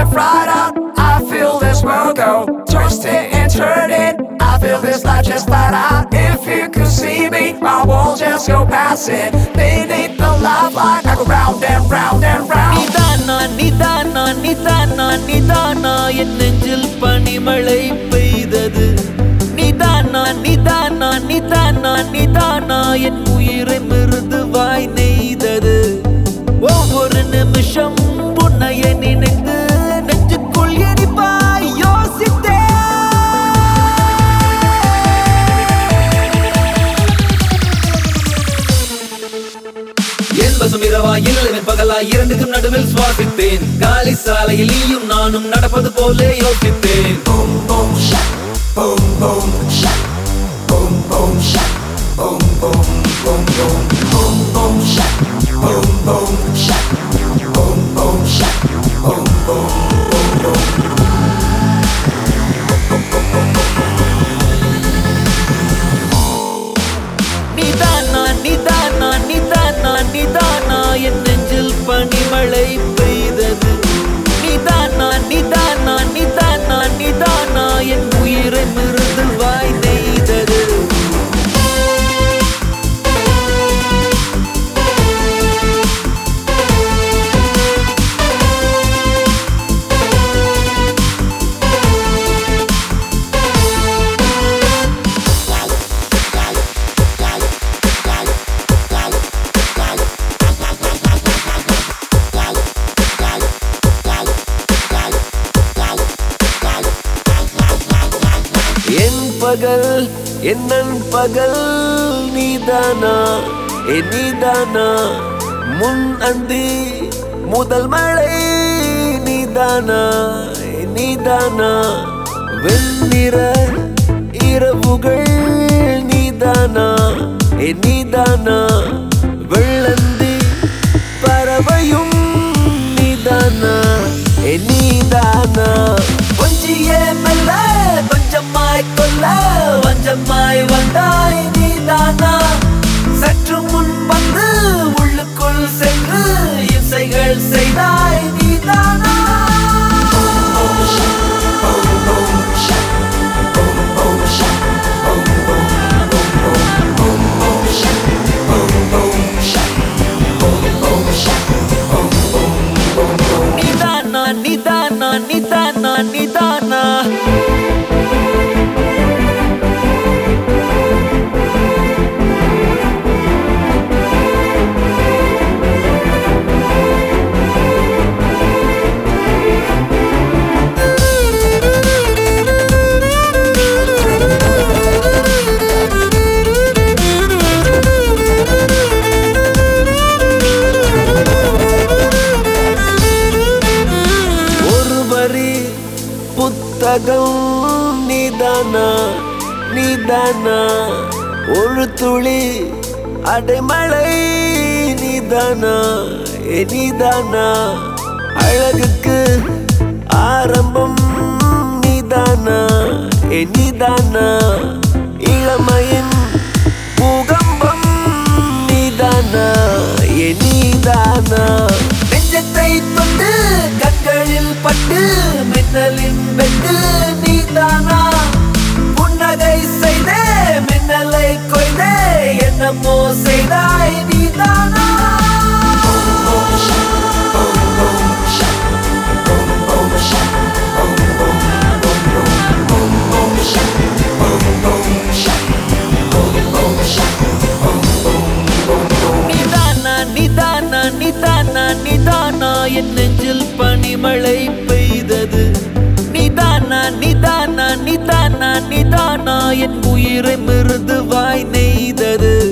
right up. I feel this world go twisting and turning. I feel this life just flat out. If you could see me, my world just go passing. Beneath the lifeline, I go round and round and round. நிதானா நிதானா நிதானா நிதானா என் நெஞ்சில் பனிமழை பெய்தது நிதானா நிதானா நிதானா நிதானா என் உயிரை மிருதுவாய் நெய்தது ஒவ்வொரு நிமிஷம் உன்னைய நினைத்து நெஞ்சுக்குள் எரிப்பாய் யோசித்தேன் என் வசம் இரவா இல்லவன் பகலா இரண்டுக்கும் நடுவில் சுவாசித்தேன் காலி சாலையில் நீயும் நானும் நடப்பது போல யோசித்தேன் Boom, boom, shack. Boom, boom, shack. Boom, boom, shack. Boom, boom, boom, boom. Boom, boom, shack. Boom, boom, shack. Boom, boom, shack. Boom, boom, boom, boom. நிதானா நிதானா நிதானா நிதானா என் நெஞ்சில் பனிமழை பெய்தது நிதானா நிதானா நிதானா நிதானா என் உயிரை மிருதுவாய் நெய்தது என் பகல் என் நண்பகல் நீதானா ஏ நீதானா முன் அந்தி முதல் மழை நீதானா ஏ நீதானா வெண்ணிற இரவுகள் நீதானா ஏ நீதானா வெள்ளந்தி பறவையும் நீதானா ஏ நீதானா கொஞ்சியே மெல்ல கொஞ்சமாய் கொல்ல வஞ்சமாய் வந்தாய் நீதானா சற்று முன் வந்து உள்ளுக்குள் சென்று இசைகள் செய்தாய் நீதானா நிதானா நிதானா நிதானா நிதானா ஒரு வரி புத்தகம் நீதானா நீதானா ஒரு துளி அடைமழை நீதானா ஏ நீதானா அழகுக்கு ஆரம்பம் நீதானா ஏ நீதானா இளமையின் பூகம்பம் நீதானா ஏ நீதானா நெஞ்சத்தை தொட்டு கண்களில் பட்டு மின்னலின் வெட்டு நீதானா புன்னகை செய்தே மின்னலை கொய்தே என்னமோ செய்தாய் நீதானா நிதானா நிதானா நிதானா நிதானா என் நெஞ்சில் பனிமழை பெய்தது நிதானா நிதானா நிதானா நிதானா என் உயிரை மிருதுவாய் நெய்தது